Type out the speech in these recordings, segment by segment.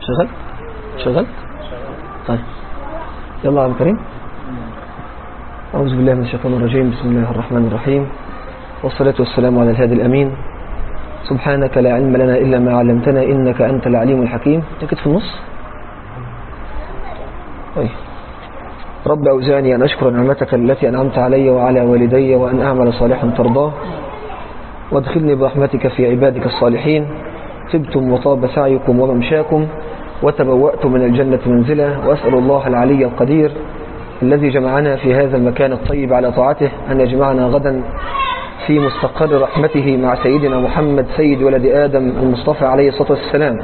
شغل شغل طيب يلا يا عم كريم أعوذ بالله من الشيطان الرجيم بسم الله الرحمن الرحيم والصلاة والسلام على الهادي الأمين سبحانك لا علم لنا إلا ما علمتنا إنك أنت العليم الحكيم تكت في النص طيب رب أوزعني أن أشكر نعمتك التي أنعمت علي وعلى والدي وأن أعمل صالحا ترضاه وادخلني برحمتك في عبادك الصالحين طبتم وطاب سعيكم وممشاكم وتبوأت من الجنة منزلا وأسأل الله العلي القدير الذي جمعنا في هذا المكان الطيب على طاعته أن يجمعنا غدا في مستقر رحمته مع سيدنا محمد سيد ولد آدم المصطفى عليه الصلاة والسلام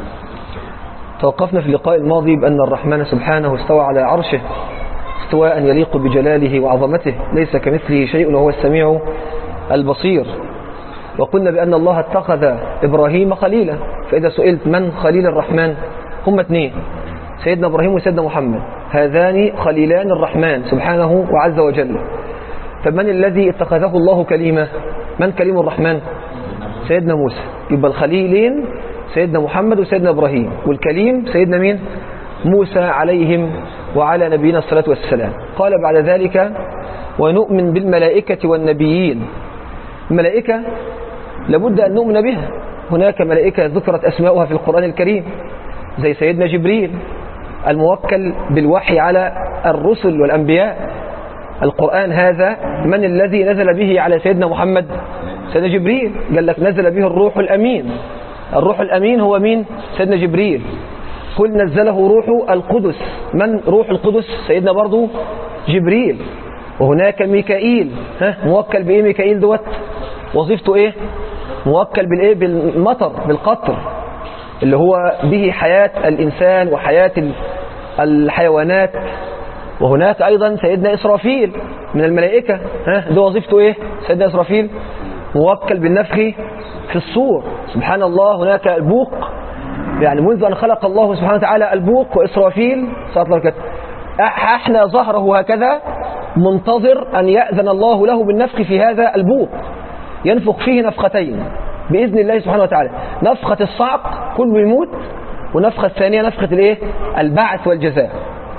توقفنا في اللقاء الماضي بأن الرحمن سبحانه استوى على عرشه استواء يليق بجلاله وعظمته ليس كمثله شيء وهو السميع البصير وقلنا بأن الله اتخذ إبراهيم خليلا فإذا سئلت من خليل الرحمن هم اثنين سيدنا إبراهيم وسيدنا محمد هذان خليلان الرحمن سبحانه وعز وجل فمن الذي اتخذه الله كليمة من كليم الرحمن سيدنا موسى يبقى الخليلين سيدنا محمد وسيدنا إبراهيم والكليم سيدنا مين موسى عليهم وعلى نبينا الصلاة والسلام قال بعد ذلك ونؤمن بالملائكة والنبيين الملائكة لابد أن نؤمن بها هناك ملائكة ذكرت أسماؤها في القرآن الكريم زي سيدنا جبريل الموكل بالوحي على الرسل والأنبياء القرآن هذا من الذي نزل به على سيدنا محمد سيدنا جبريل قال لك نزل به الروح الأمين الروح الأمين هو مين سيدنا جبريل قل نزله روح القدس من روح القدس سيدنا برضو جبريل وهناك ميكائيل ها موكل بإيه ميكائيل دوت وظيفته إيه موكل بالإيه بالمطر بالقطر اللي هو به حياة الإنسان وحياة الحيوانات وهناك أيضا سيدنا إسرافيل من الملائكة ها ده وظيفته إيه سيدنا إسرافيل موكل بالنفخ في الصور سبحان الله هناك البوق يعني منذ أن خلق الله سبحانه وتعالى البوق وإسرافيل صلى الله عليه احنا ظهره هكذا منتظر أن يأذن الله له بالنفخ في هذا البوق ينفخ فيه نفختين بإذن الله سبحانه وتعالى نفخة الصعق كله يموت ونفخة الثانية نفخة الايه البعث والجزاء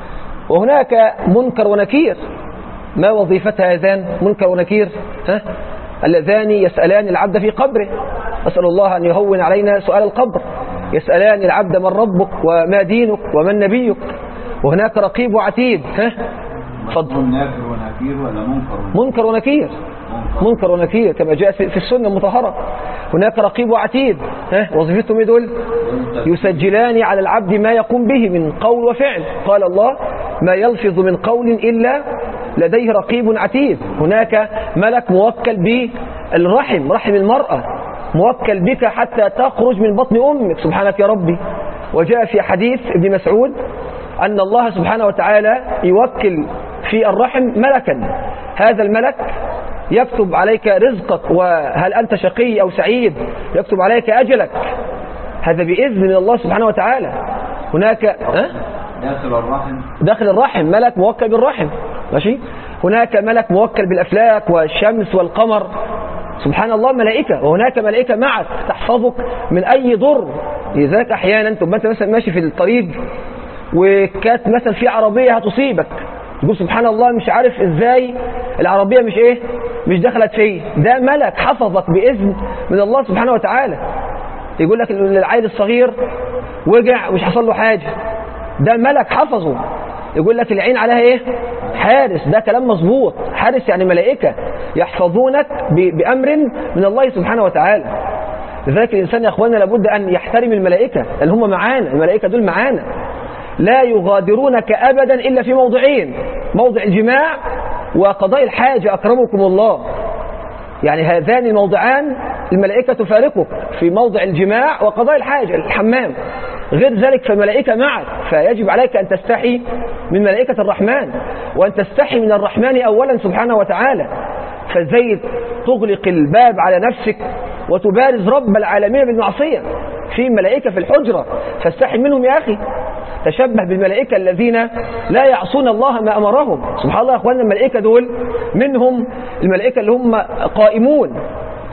وهناك منكر ونكير ما وظيفة هذان منكر ونكير ها اللذان يسألان العبد في قبره أسأل الله أن يهون علينا سؤال القبر يسألان العبد من ربك وما دينك ومن نبيك وهناك رقيب وعتيد ها فضل نافر ونكير ولا منكر منكر ونكير منكر ونكير كما جاء في السنة المطهرة هناك رقيب وعتيد ها وظيفتهم دول يسجلان على العبد ما يقوم به من قول وفعل قال الله ما يلفظ من قول إلا لديه رقيب عتيد هناك ملك موكل بالرحم رحم المرأة موكل بك حتى تخرج من بطن أمك سبحانك يا ربي وجاء في حديث ابن مسعود أن الله سبحانه وتعالى يوكل في الرحم ملكا هذا الملك يكتب عليك رزقك وهل أنت شقي أو سعيد يكتب عليك أجلك هذا بإذن من الله سبحانه وتعالى هناك أه؟ داخل الرحم داخل الرحم ملك موكل بالرحم ماشي هناك ملك موكل بالأفلاك والشمس والقمر سبحان الله ملائكة وهناك ملائكة معك تحفظك من أي ضر لذلك أحيانا تبقى أنت مثلا ماشي في الطريق وكانت مثلا في عربية هتصيبك تقول سبحان الله مش عارف ازاي العربية مش ايه مش دخلت فيه ده ملك حفظك بإذن من الله سبحانه وتعالى يقول لك العيل الصغير وجع مش حصل له حاجة ده ملك حفظه يقول لك العين عليها ايه حارس ده كلام مظبوط حارس يعني ملائكة يحفظونك بأمر من الله سبحانه وتعالى لذلك الإنسان يا أخوانا لابد أن يحترم الملائكة لأن هم معانا الملائكة دول معانا لا يغادرونك أبدا إلا في موضعين موضع الجماع وقضاء الحاجة أكرمكم الله يعني هذان الموضعان الملائكة تفارقك في موضع الجماع وقضاء الحاجة الحمام غير ذلك فالملائكة معك فيجب عليك أن تستحي من ملائكة الرحمن وأن تستحي من الرحمن أولا سبحانه وتعالى فازاي تغلق الباب على نفسك وتبارز رب العالمين بالمعصية في ملائكة في الحجرة فاستحي منهم يا أخي تشبه بالملائكة الذين لا يعصون الله ما أمرهم سبحان الله يا أخواننا الملائكة دول منهم الملائكة اللي هم قائمون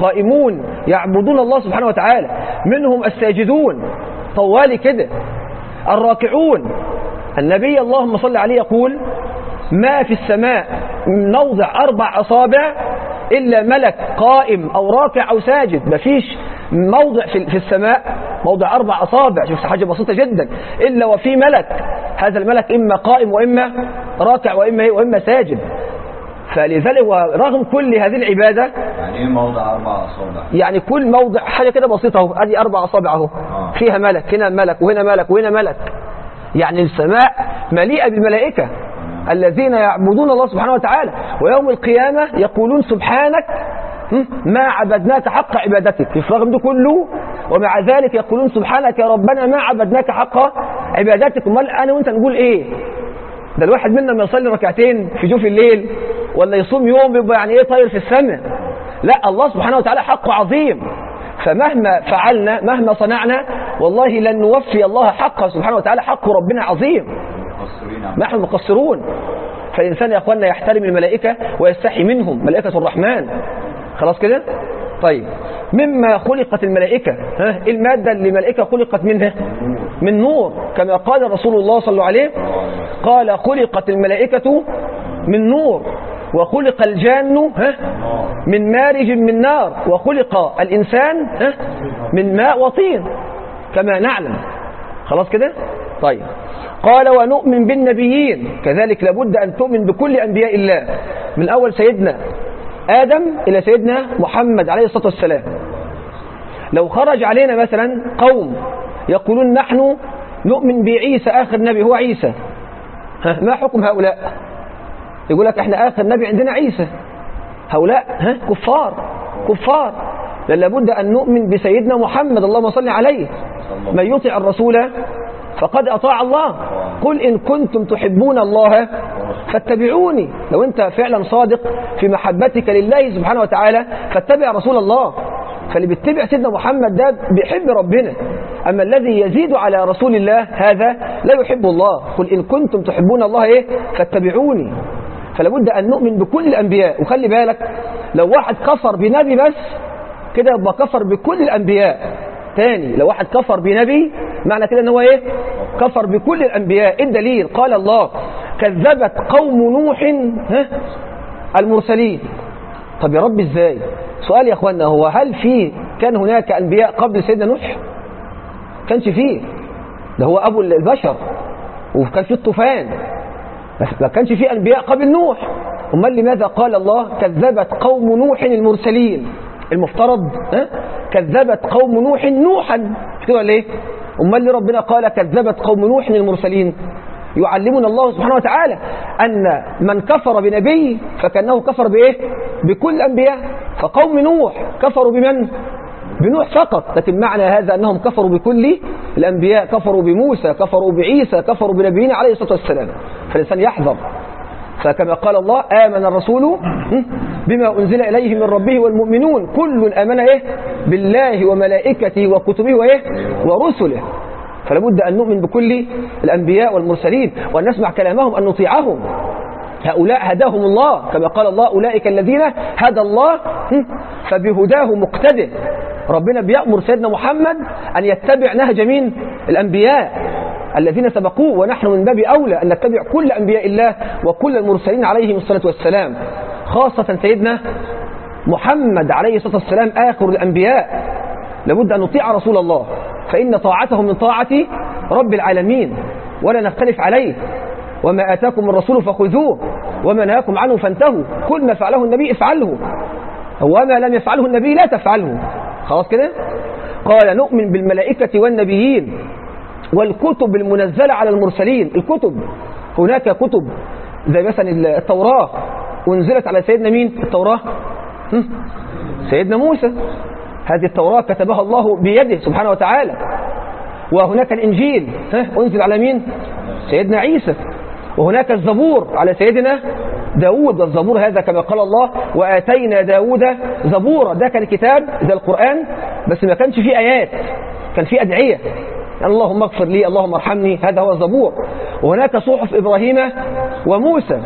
قائمون يعبدون الله سبحانه وتعالى منهم الساجدون طوالي كده الراكعون النبي اللهم صل عليه يقول ما في السماء من موضع أربع أصابع إلا ملك قائم أو راكع أو ساجد مفيش موضع في في السماء موضع أربع أصابع شوف حاجة بسيطة جدا إلا وفي ملك هذا الملك إما قائم وإما راكع وإما إيه؟ وإما ساجد فلذلك ورغم كل هذه العبادة يعني ايه موضع اربع اصابع يعني كل موضع حاجة كده بسيطة اهو ادي أربع أصابع اهو آه. فيها ملك هنا ملك وهنا ملك وهنا ملك يعني السماء مليئة بالملائكة الذين يعبدون الله سبحانه وتعالى ويوم القيامة يقولون سبحانك هم، ما عبدناك حق عبادتك في الرغم ده كله ومع ذلك يقولون سبحانك يا ربنا ما عبدناك حق عبادتك امال انا وانت نقول ايه ده الواحد منا ما يصلي ركعتين في جوف الليل ولا يصوم يوم بيبقى يعني ايه طاير في السماء لا الله سبحانه وتعالى حقه عظيم فمهما فعلنا مهما صنعنا والله لن نوفي الله حقه سبحانه وتعالى حق ربنا عظيم مقصرين عن نحن مقصرون فالإنسان يا أخوانا يحترم الملائكة ويستحي منهم ملائكة الرحمن خلاص كده طيب مما خلقت الملائكة ها إيه المادة اللي الملائكة خلقت منها من نور كما قال رسول الله صلى الله عليه قال خلقت الملائكة من نور وخلق الجان ها من مارج من نار وخلق الإنسان ها من ماء وطين كما نعلم خلاص كده طيب قال ونؤمن بالنبيين كذلك لابد أن تؤمن بكل أنبياء الله من أول سيدنا آدم إلى سيدنا محمد عليه الصلاة والسلام لو خرج علينا مثلا قوم يقولون نحن نؤمن بعيسى آخر نبي هو عيسى ها ما حكم هؤلاء يقول لك احنا آخر نبي عندنا عيسى هؤلاء ها كفار كفار بل لابد أن نؤمن بسيدنا محمد اللهم صل عليه من يطع الرسول فقد أطاع الله قل إن كنتم تحبون الله فاتبعوني لو أنت فعلا صادق في محبتك لله سبحانه وتعالى فاتبع رسول الله فاللي بيتبع سيدنا محمد ده بيحب ربنا أما الذي يزيد على رسول الله هذا لا يحب الله قل إن كنتم تحبون الله إيه فاتبعوني فلابد أن نؤمن بكل الأنبياء وخلي بالك لو واحد كفر بنبي بس كده يبقى كفر بكل الأنبياء تاني لو واحد كفر بنبي معنى كده ان هو ايه كفر بكل الانبياء إيه الدليل قال الله كذبت قوم نوح ها المرسلين طب يا رب ازاي سؤال يا اخوانا هو هل في كان هناك انبياء قبل سيدنا نوح كانش فيه ده هو ابو البشر وكان في الطوفان بس ما كانش فيه انبياء قبل نوح امال لماذا قال الله كذبت قوم نوح المرسلين المفترض ها كذبت قوم نوح نوحا مش كده ولا ايه امال ليه ربنا قال كذبت قوم نوح المرسلين يعلمنا الله سبحانه وتعالى ان من كفر بنبي فكانه كفر بايه بكل الانبياء فقوم نوح كفروا بمن بنوح فقط لكن معنى هذا انهم كفروا بكل الانبياء كفروا بموسى كفروا بعيسى كفروا بنبينا عليه الصلاه والسلام فالانسان يحذر فكما قال الله آمن الرسول بما أنزل إليه من ربه والمؤمنون كل آمن إيه بالله وملائكته وكتبه وإيه ورسله فلابد أن نؤمن بكل الأنبياء والمرسلين وأن نسمع كلامهم أن نطيعهم هؤلاء هداهم الله كما قال الله أولئك الذين هدى الله فبهداه مقتدر ربنا بيأمر سيدنا محمد أن يتبع نهج مين الأنبياء الذين سبقوه ونحن من باب أولى أن نتبع كل أنبياء الله وكل المرسلين عليهم الصلاة والسلام خاصة سيدنا محمد عليه الصلاة والسلام آخر الأنبياء لابد أن نطيع رسول الله فإن طاعته من طاعة رب العالمين ولا نختلف عليه وما آتاكم الرسول فخذوه وما نهاكم عنه فانتهوا كل ما فعله النبي افعله وما لم يفعله النبي لا تفعله خلاص كده قال نؤمن بالملائكة والنبيين والكتب المنزلة على المرسلين الكتب هناك كتب زي مثلا التوراة أنزلت على سيدنا مين التوراة هم؟ سيدنا موسى هذه التوراة كتبها الله بيده سبحانه وتعالى وهناك الإنجيل ها؟ أنزل على مين سيدنا عيسى وهناك الزبور على سيدنا داود والزبور هذا كما قال الله وآتينا داود زبورا ده كان كتاب زي القرآن بس ما كانش فيه آيات كان فيه أدعية اللهم اغفر لي اللهم ارحمني هذا هو الزبور وهناك صحف إبراهيم وموسى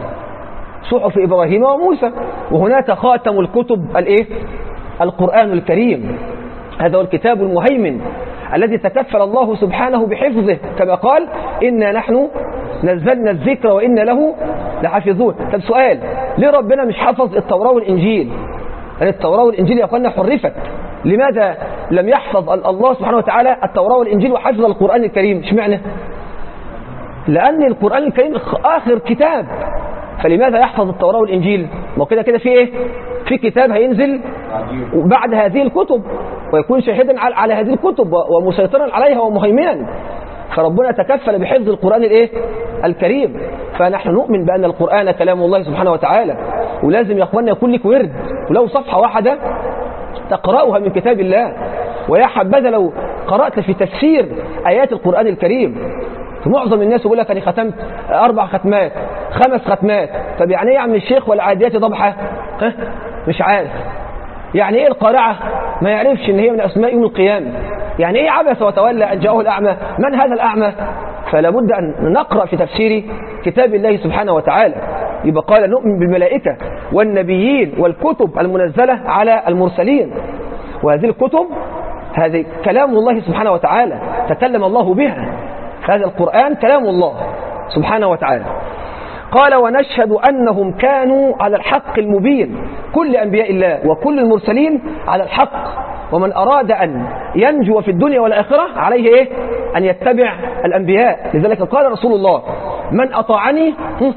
صحف إبراهيم وموسى وهناك خاتم الكتب الايه القرآن الكريم هذا هو الكتاب المهيمن الذي تكفل الله سبحانه بحفظه كما قال إنا نحن نزلنا الذكر وإنا له لحافظون طب سؤال ليه ربنا مش حفظ التوراة والإنجيل يعني التوراة والإنجيل يا أخوانا حرفت لماذا لم يحفظ الله سبحانه وتعالى التوراة والإنجيل وحفظ القرآن الكريم اشمعنى لأن القرآن الكريم آخر كتاب فلماذا يحفظ التوراة والإنجيل ما كده كده في إيه في كتاب هينزل بعد هذه الكتب ويكون شاهدا على هذه الكتب ومسيطرا عليها ومهيمنا فربنا تكفل بحفظ القرآن الايه الكريم فنحن نؤمن بأن القرآن كلام الله سبحانه وتعالى ولازم يا اخواننا يكون لك ورد ولو صفحة واحدة تقرأها من كتاب الله ويا حبذا لو قرأت في تفسير آيات القرآن الكريم معظم الناس يقول لك انا ختمت اربع ختمات خمس ختمات طب يعني ايه يا عم الشيخ والعاديات ضبحه ها مش عارف يعني ايه القارعه ما يعرفش ان هي من اسماء يوم القيامه يعني ايه عبس وتولى ان جاءه الاعمى من هذا الاعمى فلا بد ان نقرا في تفسير كتاب الله سبحانه وتعالى يبقى قال نؤمن بالملائكه والنبيين والكتب المنزله على المرسلين وهذه الكتب هذه كلام الله سبحانه وتعالى تكلم الله بها هذا القرآن كلام الله سبحانه وتعالى قال ونشهد أنهم كانوا على الحق المبين كل أنبياء الله وكل المرسلين على الحق ومن أراد أن ينجو في الدنيا والآخرة عليه إيه؟ أن يتبع الأنبياء لذلك قال رسول الله من أطاعني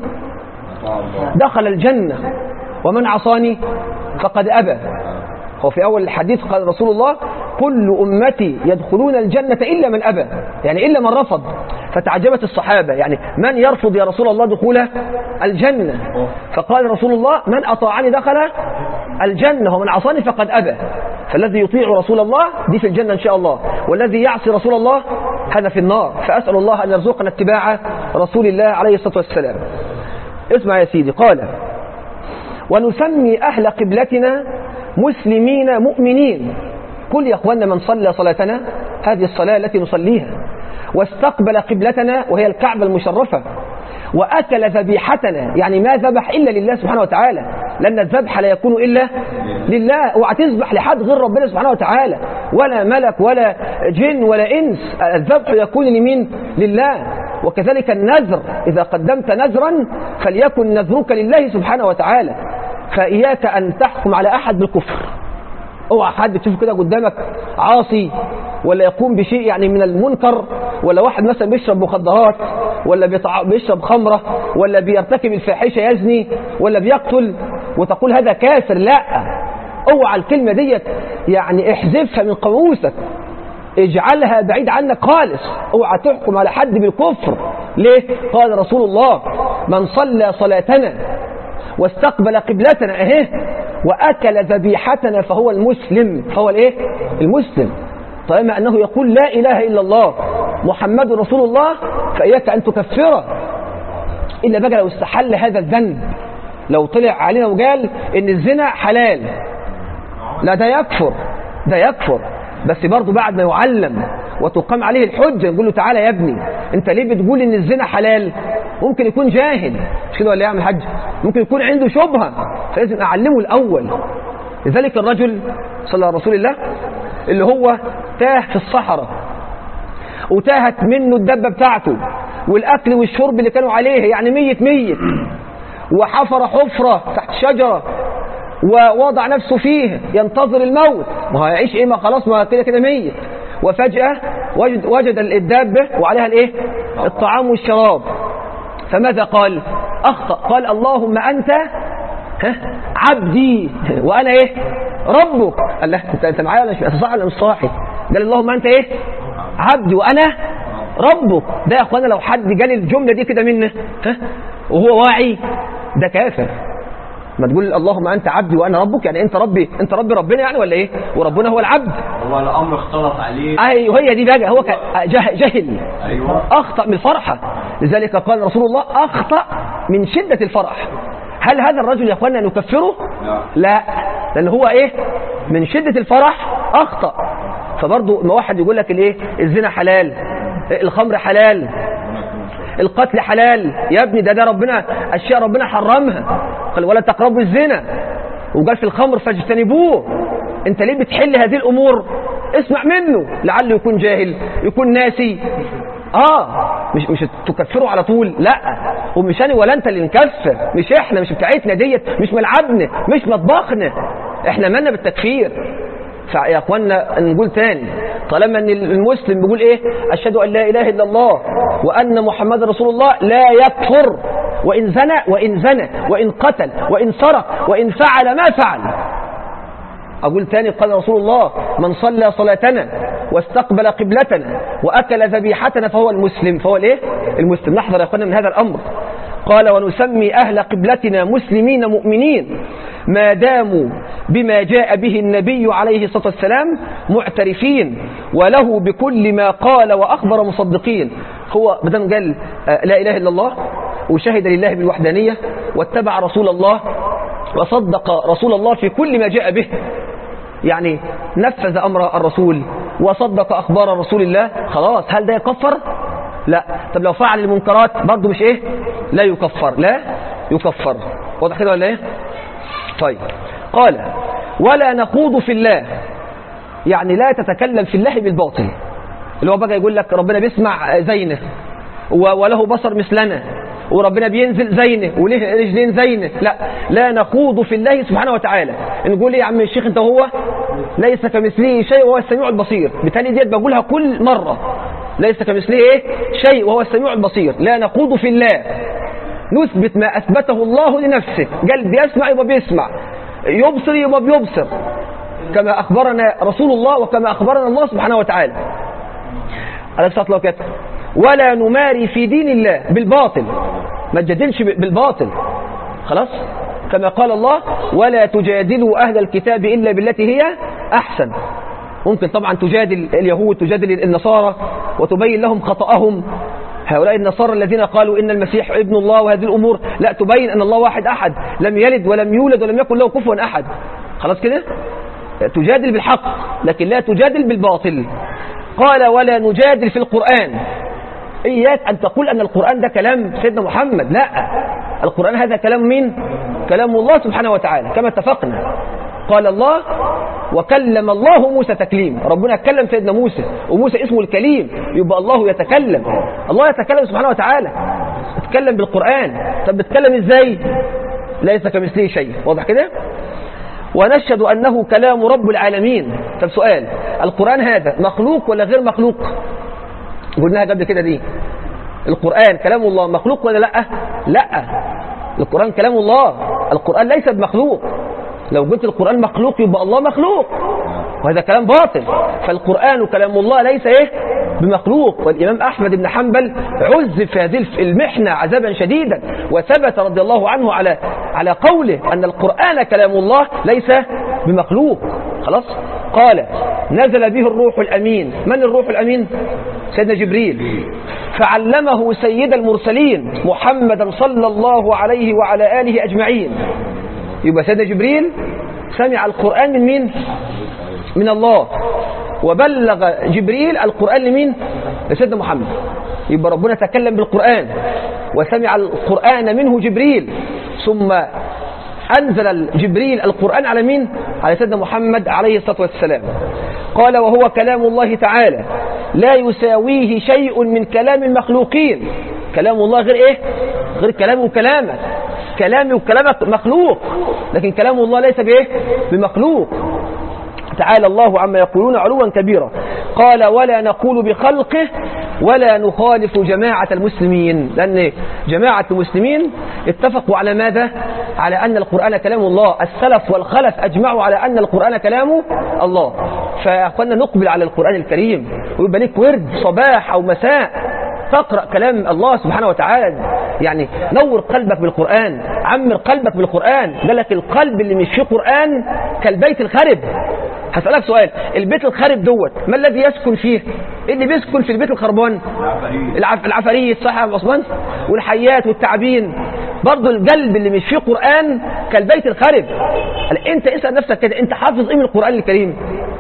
دخل الجنة ومن عصاني فقد أبى هو في أول الحديث قال رسول الله كل أمتي يدخلون الجنة إلا من أبى يعني إلا من رفض فتعجبت الصحابة يعني من يرفض يا رسول الله دخول الجنة فقال رسول الله من أطاعني دخل الجنة ومن عصاني فقد أبى فالذي يطيع رسول الله دي في الجنة إن شاء الله والذي يعصي رسول الله هذا في النار فأسأل الله أن يرزقنا اتباع رسول الله عليه الصلاة والسلام اسمع يا سيدي قال ونسمي أهل قبلتنا مسلمين مؤمنين كل يا أخوانا من صلى صلاتنا هذه الصلاة التي نصليها واستقبل قبلتنا وهي الكعبة المشرفة وأكل ذبيحتنا يعني ما ذبح إلا لله سبحانه وتعالى لأن الذبح لا يكون إلا لله اوعى تذبح لحد غير ربنا سبحانه وتعالى ولا ملك ولا جن ولا إنس الذبح يكون لمين لله وكذلك النذر إذا قدمت نذرا فليكن نذرك لله سبحانه وتعالى فإياك أن تحكم على أحد بالكفر اوعى حد تشوفه كده قدامك عاصي ولا يقوم بشيء يعني من المنكر ولا واحد مثلا بيشرب مخدرات ولا بيطع... بيشرب خمرة ولا بيرتكب الفاحشة يزني ولا بيقتل وتقول هذا كافر لا اوعى الكلمة ديت يعني احذفها من قاموسك اجعلها بعيد عنك خالص اوعى تحكم على حد بالكفر ليه قال رسول الله من صلى صلاتنا واستقبل قبلتنا اهي واكل ذبيحتنا فهو المسلم فهو الايه المسلم طالما انه يقول لا اله الا الله محمد رسول الله فاياك ان تكفره الا بقى لو استحل هذا الذنب لو طلع علينا وقال ان الزنا حلال لا ده يكفر ده يكفر بس برضه بعد ما يعلم وتقام عليه الحجه نقول له تعالى يا ابني انت ليه بتقول ان الزنا حلال ممكن يكون جاهل مش كده ولا ايه يا عم الحاج ممكن يكون عنده شبهه فلازم اعلمه الاول لذلك الرجل صلى على رسول الله اللي هو تاه في الصحراء وتاهت منه الدبه بتاعته والاكل والشرب اللي كانوا عليه يعني ميت ميت وحفر حفره تحت شجره ووضع نفسه فيه ينتظر الموت ما هو هيعيش ايه ما خلاص ما كده كده ميت وفجأة وجد, وجد الدابة وعليها الايه الطعام والشراب فماذا قال أخطأ قال اللهم أنت ها عبدي وأنا إيه ربك قال له أنت, انت معايا ولا مش صاحي ولا مش صاحي قال اللهم أنت إيه عبدي وأنا ربك ده يا أخوانا لو حد جالي الجملة دي كده منه ها وهو واعي ده كافر ما تقول اللهم انت عبدي وانا ربك يعني انت ربي انت ربي ربنا يعني ولا ايه وربنا هو العبد هو الامر اختلط عليه ايوه هي دي بقى هو جه جهل ايوه اخطا من الفرحه لذلك قال رسول الله اخطا من شده الفرح هل هذا الرجل يا اخوانا نكفره لا لا لان هو ايه من شده الفرح اخطا فبرضه ما واحد يقول لك الايه الزنا حلال الخمر حلال القتل حلال يا ابني ده ده ربنا اشياء ربنا حرمها قال ولا تقربوا الزنا وقال في الخمر فاجتنبوه انت ليه بتحل هذه الامور اسمع منه لعله يكون جاهل يكون ناسي اه مش مش تكفره على طول لا ومش انا ولا انت اللي نكفر مش احنا مش بتاعتنا ديت مش ملعبنا مش مطبخنا احنا مالنا بالتكفير فيا اخوانا نقول تاني طالما ان المسلم بيقول ايه اشهد ان لا اله الا الله وان محمد رسول الله لا يكفر وان زنى وان زنى وان قتل وان سرق وان فعل ما فعل أقول تاني قال رسول الله من صلى صلاتنا واستقبل قبلتنا وأكل ذبيحتنا فهو المسلم فهو الإيه؟ المسلم نحذر يا أخوانا من هذا الأمر قال ونسمي أهل قبلتنا مسلمين مؤمنين ما داموا بما جاء به النبي عليه الصلاة والسلام معترفين وله بكل ما قال وأخبر مصدقين هو بدم قال آه، لا إله إلا الله وشهد لله بالوحدانية واتبع رسول الله وصدق رسول الله في كل ما جاء به يعني نفذ أمر الرسول وصدق أخبار رسول الله خلاص هل ده يكفر لا طب لو فعل المنكرات برضه مش ايه لا يكفر لا يكفر واضح كده ولا ايه طيب قال ولا نخوض في الله يعني لا تتكلم في الله بالباطل اللي هو بقى يقول لك ربنا بيسمع زينه و- وله بصر مثلنا وربنا بينزل زينه وليه رجلين زينه لا لا نخوض في الله سبحانه وتعالى نقول ايه يا عم الشيخ انت هو ليس كمثله شيء وهو السميع البصير بالتالي ديت بقولها كل مره ليس كمثله ايه شيء وهو السميع البصير لا نخوض في الله نثبت ما اثبته الله لنفسه قال بيسمع يبقى بيسمع يبصر يبقى بيبصر كما اخبرنا رسول الله وكما اخبرنا الله سبحانه وتعالى عليه الصلاه والسلام كده ولا نماري في دين الله بالباطل ما تجادلش بالباطل خلاص كما قال الله ولا تجادلوا اهل الكتاب الا بالتي هي احسن ممكن طبعا تجادل اليهود تجادل النصارى وتبين لهم خطأهم هؤلاء النصارى الذين قالوا إن المسيح ابن الله وهذه الأمور لا تبين أن الله واحد أحد لم يلد ولم يولد ولم يكن له كفوا أحد خلاص كده تجادل بالحق لكن لا تجادل بالباطل قال ولا نجادل في القرآن إياك أن تقول أن القرآن ده كلام سيدنا محمد لا القرآن هذا كلام مين كلام الله سبحانه وتعالى كما اتفقنا قال الله وكلم الله موسى تكليم ربنا اتكلم سيدنا موسى وموسى اسمه الكليم يبقى الله يتكلم الله يتكلم سبحانه وتعالى اتكلم بالقرآن طب بتكلم ازاي ليس كمثله شيء واضح كده ونشهد أنه كلام رب العالمين طب سؤال القرآن هذا مخلوق ولا غير مخلوق قلناها قبل كده دي القرآن كلام الله مخلوق ولا لا لا القرآن كلام الله القرآن ليس بمخلوق لو قلت القرآن مخلوق يبقى الله مخلوق وهذا كلام باطل فالقرآن كلام الله ليس ايه بمخلوق والإمام أحمد بن حنبل عذب في هذه المحنة عذابا شديدا وثبت رضي الله عنه على على قوله أن القرآن كلام الله ليس بمخلوق خلاص قال نزل به الروح الأمين من الروح الأمين سيدنا جبريل فعلمه سيد المرسلين محمدا صلى الله عليه وعلى آله أجمعين يبقى سيدنا جبريل سمع القرآن من مين من الله وبلغ جبريل القرآن لمين لسيدنا محمد يبقى ربنا تكلم بالقرآن وسمع القرآن منه جبريل ثم أنزل جبريل القرآن على مين على سيدنا محمد عليه الصلاة والسلام قال وهو كلام الله تعالى لا يساويه شيء من كلام المخلوقين كلام الله غير ايه غير كلامه وكلامك كلامي وكلامك مخلوق لكن كلام الله ليس بايه بمخلوق تعالى الله عما يقولون علوا كبيرا قال ولا نقول بخلقه ولا نخالف جماعة المسلمين لأن جماعة المسلمين اتفقوا على ماذا على أن القرآن كلام الله السلف والخلف أجمعوا على أن القرآن كلام الله فأخوانا نقبل على القرآن الكريم ويبقى لك ورد صباح أو مساء تقرأ كلام الله سبحانه وتعالى يعني نور قلبك بالقرآن عمر قلبك بالقرآن قال لك القلب اللي مش فيه قرآن كالبيت الخرب هسألك سؤال البيت الخرب دوت ما الذي يسكن فيه إيه اللي بيسكن في البيت الخربان العف... العفاريت صح يا أبو عثمان والحيات والتعابين برضه القلب اللي مش فيه قرآن كالبيت الخرب انت اسأل نفسك كده انت حافظ ايه من القرآن الكريم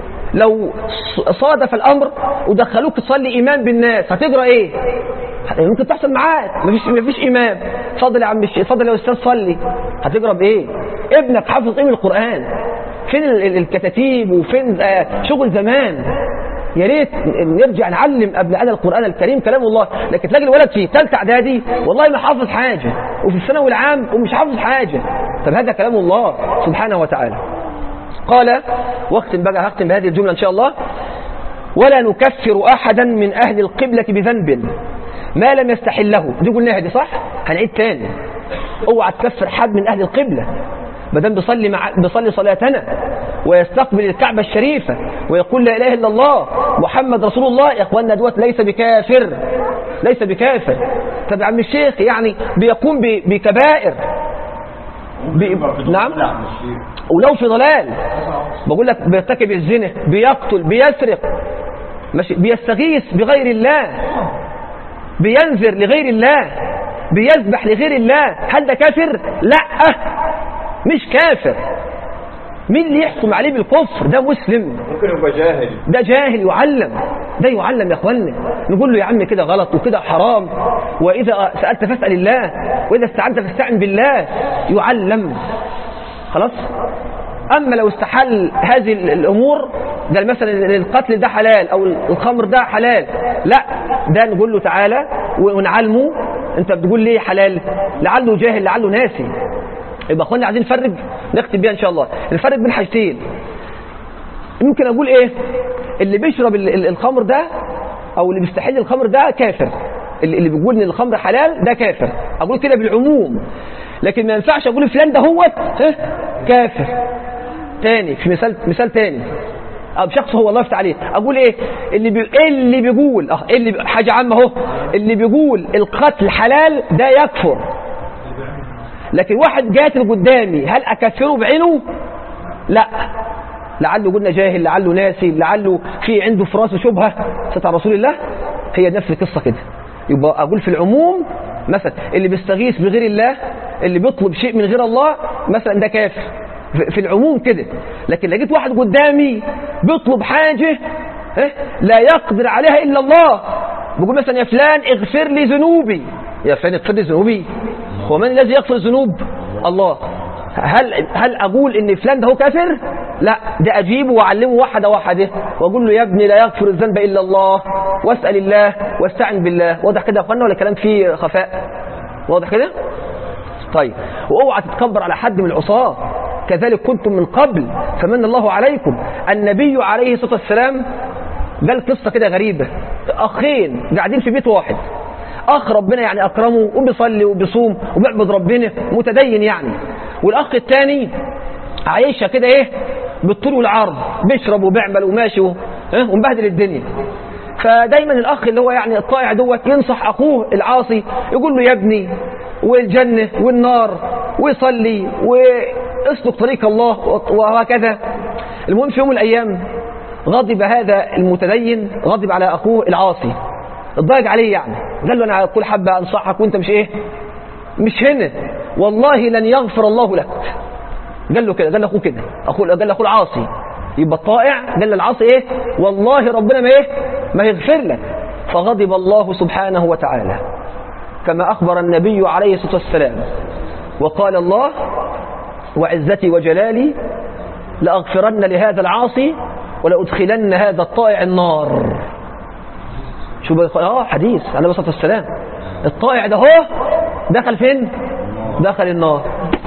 لو صادف الامر ودخلوك تصلي امام بالناس هتجرى ايه ممكن تحصل معاك مفيش مفيش امام اتفضل يا عم الشيخ اتفضل يا استاذ صلي هتجرى بايه ابنك حافظ ايه من القران فين ال- ال- الكتاتيب وفين آه، شغل زمان يا ريت نرجع نعلم ابنائنا القران الكريم كلام الله لكن تلاقي الولد في ثالثه اعدادي والله ما حافظ حاجه وفي الثانوي العام ومش حافظ حاجه طب هذا كلام الله سبحانه وتعالى قال واختم بقى هختم بهذه الجمله ان شاء الله ولا نكفر احدا من اهل القبله بذنب ما لم يستحله دي قلناها دي صح هنعيد تاني اوعى تكفر حد من اهل القبله ما دام بيصلي مع بيصلي صلاتنا ويستقبل الكعبه الشريفه ويقول لا اله الا الله محمد رسول الله يا اخواننا دوت ليس بكافر ليس بكافر طب يا عم الشيخ يعني بيقوم ب- بكبائر بي... نعم ولو في ضلال بقول لك بيرتكب الزنا بيقتل بيسرق ماشي بيستغيث بغير الله بينذر لغير الله بيذبح لغير الله هل ده كافر لا مش كافر مين اللي يحكم عليه بالكفر ده مسلم ممكن يبقى جاهل ده جاهل يعلم ده يعلم يا اخوانا نقول له يا عم كده غلط وكده حرام واذا سالت فاسال الله واذا استعنت فاستعن بالله يعلم خلاص اما لو استحل هذه ال- الامور ده مثلا القتل ده حلال او الخمر ده حلال لا ده نقول له تعالى ونعلمه انت بتقول ليه حلال لعله جاهل لعله ناسي يبقى اخوانا عايزين نفرق نختم بيها ان شاء الله نفرق بين حاجتين ممكن اقول ايه اللي بيشرب ال- ال- الخمر ده او اللي بيستحل الخمر ده كافر اللي اللي بيقول ان الخمر حلال ده كافر اقول كده بالعموم لكن ما ينفعش اقول فلان ده هو كافر تاني في مثال مثال تاني أو شخص هو الله يفتح عليه اقول ايه اللي بي... اللي بيقول اه اللي بي... حاجه عامه اهو اللي بيقول القتل حلال ده يكفر لكن واحد قاتل قدامي هل اكفره بعينه لا لعله قلنا جاهل لعله ناسي لعله في عنده في راسه شبهه ستر رسول الله هي نفس القصه كده يبقى اقول في العموم مثلا اللي بيستغيث بغير الله اللي بيطلب شيء من غير الله مثلا ده كافر في- في العموم كده لكن لقيت واحد قدامي بيطلب حاجه إيه؟ لا يقدر عليها الا الله بيقول مثلا يا فلان اغفر لي ذنوبي يا فلان اغفر لي ذنوبي هو من الذي يغفر الذنوب الله هل هل اقول ان فلان ده هو كافر لا ده اجيبه واعلمه واحده واحده واقول له يا ابني لا يغفر الذنب الا الله واسال الله واستعن بالله واضح كده يا اخوانا ولا كلام فيه خفاء واضح كده طيب واوعى تتكبر على حد من العصاة كذلك كنتم من قبل فمن الله عليكم النبي عليه الصلاة والسلام قال قصة كده غريبة أخين قاعدين في بيت واحد أخ ربنا يعني أكرمه وبيصلي وبيصوم وبيعبد ربنا متدين يعني والأخ الثاني عايشة كده إيه بالطول والعرض بيشرب وبيعمل وماشي و- ها، ومبهدل الدنيا فدايما الاخ اللي هو يعني الطائع دوت ينصح اخوه العاصي يقول له يا ابني والجنه والنار ويصلي واسلك طريق الله وهكذا المهم في يوم من الايام غضب هذا المتدين غضب على اخوه العاصي اتضايق عليه يعني قال له انا كل حبه انصحك وانت مش ايه مش هنا والله لن يغفر الله لك قال له كده قال لاخوه كده اخوه قال لاخوه العاصي يبقى الطائع قال للعاصي ايه والله ربنا ما ايه ما يغفر لك فغضب الله سبحانه وتعالى كما اخبر النبي عليه الصلاه والسلام وقال الله وعزتي وجلالي لاغفرن لهذا العاصي ولادخلن هذا الطائع النار شو بقى اه حديث عليه الصلاه والسلام الطائع ده هو دخل فين دخل النار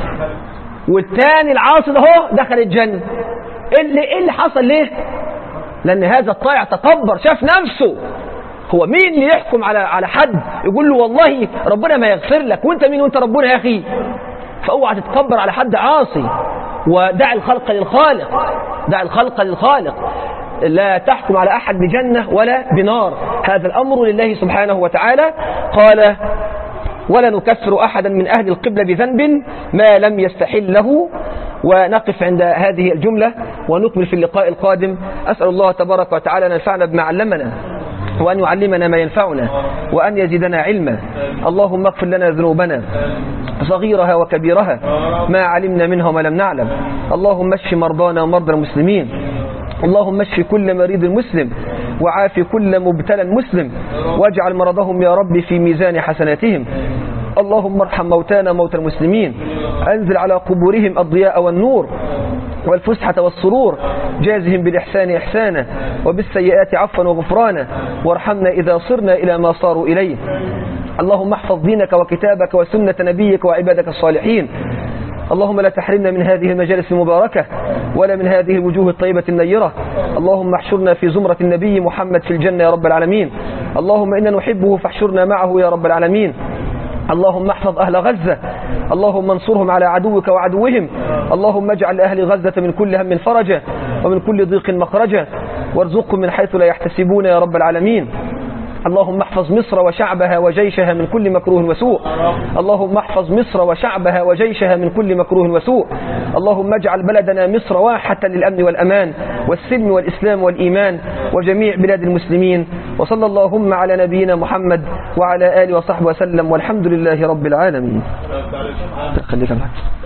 والتاني العاصي ده هو دخل الجنة ايه اللي, إيه اللي حصل ليه لان هذا الطائع تكبر شاف نفسه هو مين اللي يحكم على على حد يقول له والله ربنا ما يغفر لك وانت مين وانت ربنا يا اخي فاوعى تتكبر على حد عاصي ودع الخلق للخالق دع الخلق للخالق لا تحكم على احد بجنه ولا بنار هذا الامر لله سبحانه وتعالى قال ولا نكفر أحدا من أهل القبلة بذنب ما لم يستحله ونقف عند هذه الجملة ونكمل في اللقاء القادم أسأل الله تبارك وتعالى أن ينفعنا بما علمنا وأن يعلمنا ما ينفعنا وأن يزيدنا علما اللهم اغفر لنا ذنوبنا صغيرها وكبيرها ما علمنا منها وما لم نعلم اللهم اشف مرضانا ومرضى المسلمين اللهم اشف كل مريض مسلم وعاف كل مبتلى مسلم واجعل مرضهم يا رب في ميزان حسناتهم اللهم ارحم موتانا موتى المسلمين انزل على قبورهم الضياء والنور والفسحة والسرور جازهم بالإحسان إحسانا وبالسيئات عفوا وغفرانا وارحمنا إذا صرنا إلى ما صاروا إليه اللهم احفظ دينك وكتابك وسنة نبيك وعبادك الصالحين اللهم لا تحرمنا من هذه المجالس المباركة ولا من هذه الوجوه الطيبة النيرة اللهم احشرنا في زمرة النبي محمد في الجنة يا رب العالمين اللهم إنا نحبه فاحشرنا معه يا رب العالمين اللهم احفظ أهل غزة اللهم انصرهم على عدوك وعدوهم اللهم اجعل أهل غزة من كل هم فرجا ومن كل ضيق مخرجا وارزقهم من حيث لا يحتسبون يا رب العالمين اللهم احفظ مصر وشعبها وجيشها من كل مكروه وسوء اللهم احفظ مصر وشعبها وجيشها من كل مكروه وسوء اللهم اجعل بلدنا مصر واحة للأمن والأمان والسلم والإسلام والإيمان وجميع بلاد المسلمين وصلى اللهم على نبينا محمد وعلى آله وصحبه وسلم والحمد لله رب العالمين خليك معك